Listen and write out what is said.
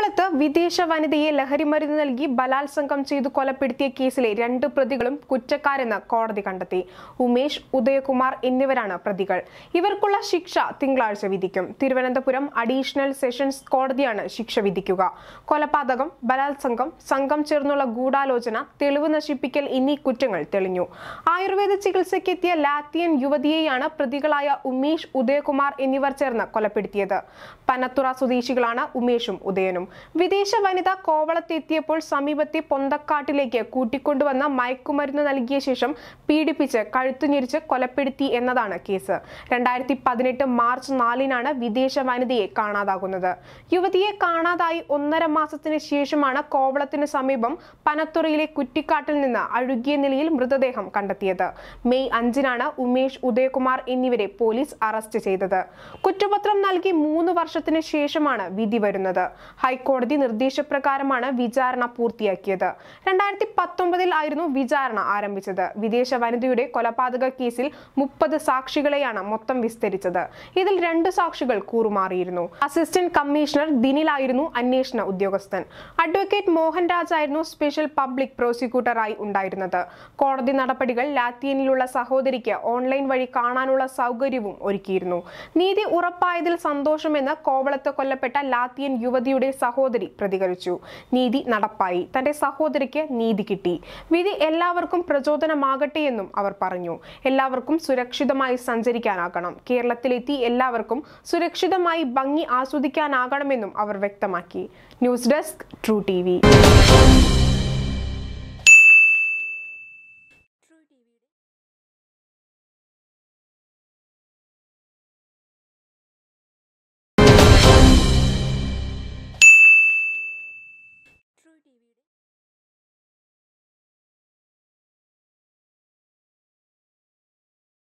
കോവളത്ത് വിദേശ വനിതയെ ലഹരിമരുന്ന് നൽകി ബലാത്സംഗം ചെയ്തു കൊലപ്പെടുത്തിയ കേസിലെ രണ്ട് പ്രതികളും കുറ്റക്കാരെന്ന് കോടതി കണ്ടെത്തി ഉമേഷ് ഉദയകുമാർ എന്നിവരാണ് പ്രതികൾ ഇവർക്കുള്ള ശിക്ഷ തിങ്കളാഴ്ച വിധിക്കും തിരുവനന്തപുരം അഡീഷണൽ സെഷൻസ് കോടതിയാണ് ശിക്ഷ വിധിക്കുക കൊലപാതകം ബലാത്സംഗം സംഘം ചേർന്നുള്ള ഗൂഢാലോചന തെളിവ് നശിപ്പിക്കൽ എന്നീ കുറ്റങ്ങൾ തെളിഞ്ഞു ആയുർവേദ ചികിത്സയ്ക്കെത്തിയ ലാത്തിയൻ യുവതിയെയാണ് പ്രതികളായ ഉമേഷ് ഉദയകുമാർ എന്നിവർ ചേർന്ന് കൊലപ്പെടുത്തിയത് പനത്തുറ സ്വദേശികളാണ് ഉമേഷും ഉദയനും വിദേശ വനിത കോവളത്തെത്തിയപ്പോൾ സമീപത്തെ പൊന്തക്കാട്ടിലേക്ക് കൂട്ടിക്കൊണ്ടുവന്ന മയക്കുമരുന്ന് നൽകിയ ശേഷം പീഡിപ്പിച്ച് കഴുത്തുഞെരിച്ച് കൊലപ്പെടുത്തി എന്നതാണ് കേസ് രണ്ടായിരത്തി പതിനെട്ട് മാർച്ച് നാലിനാണ് വിദേശ വനിതയെ കാണാതാകുന്നത് യുവതിയെ കാണാതായി ഒന്നര മാസത്തിന് ശേഷമാണ് കോവളത്തിന് സമീപം പനത്തുറയിലെ കുറ്റിക്കാട്ടിൽ നിന്ന് അഴുകിയ നിലയിൽ മൃതദേഹം കണ്ടെത്തിയത് മെയ് അഞ്ചിനാണ് ഉമേഷ് ഉദയകുമാർ എന്നിവരെ പോലീസ് അറസ്റ്റ് ചെയ്തത് കുറ്റപത്രം നൽകി മൂന്ന് വർഷത്തിന് ശേഷമാണ് വിധി വരുന്നത് ഹൈക്കോടതി നിർദ്ദേശപ്രകാരമാണ് വിചാരണ പൂർത്തിയാക്കിയത് രണ്ടായിരത്തി പത്തൊമ്പതിൽ ആയിരുന്നു വിചാരണ ആരംഭിച്ചത് വിദേശ വനിതയുടെ കൊലപാതക കേസിൽ മുപ്പത് സാക്ഷികളെയാണ് മൊത്തം വിസ്തരിച്ചത് ഇതിൽ രണ്ട് സാക്ഷികൾ കൂറുമാറിയിരുന്നു അസിസ്റ്റന്റ് കമ്മീഷണർ ദിനിലായിരുന്നു അന്വേഷണ ഉദ്യോഗസ്ഥൻ അഡ്വക്കേറ്റ് മോഹൻ രാജ് ആയിരുന്നു സ്പെഷ്യൽ പബ്ലിക് പ്രോസിക്യൂട്ടറായി ഉണ്ടായിരുന്നത് കോടതി നടപടികൾ ലാത്തിയനിലുള്ള സഹോദരിക്ക് ഓൺലൈൻ വഴി കാണാനുള്ള സൗകര്യവും ഒരുക്കിയിരുന്നു നീതി ഉറപ്പായതിൽ സന്തോഷമെന്ന് കോവളത്ത് കൊല്ലപ്പെട്ട ലാത്തിയൻ യുവതിയുടെ സഹോദരി പ്രതികരിച്ചു നീതി നടപ്പായി തന്റെ സഹോദരിക്ക് നീതി കിട്ടി വിധി എല്ലാവർക്കും പ്രചോദനമാകട്ടെ എന്നും അവർ പറഞ്ഞു എല്ലാവർക്കും സുരക്ഷിതമായി സഞ്ചരിക്കാനാകണം കേരളത്തിലെത്തി എല്ലാവർക്കും സുരക്ഷിതമായി ഭംഗി ആസ്വദിക്കാനാകണമെന്നും അവർ വ്യക്തമാക്കി ന്യൂസ് ഡെസ്ക് ട്രൂ ടി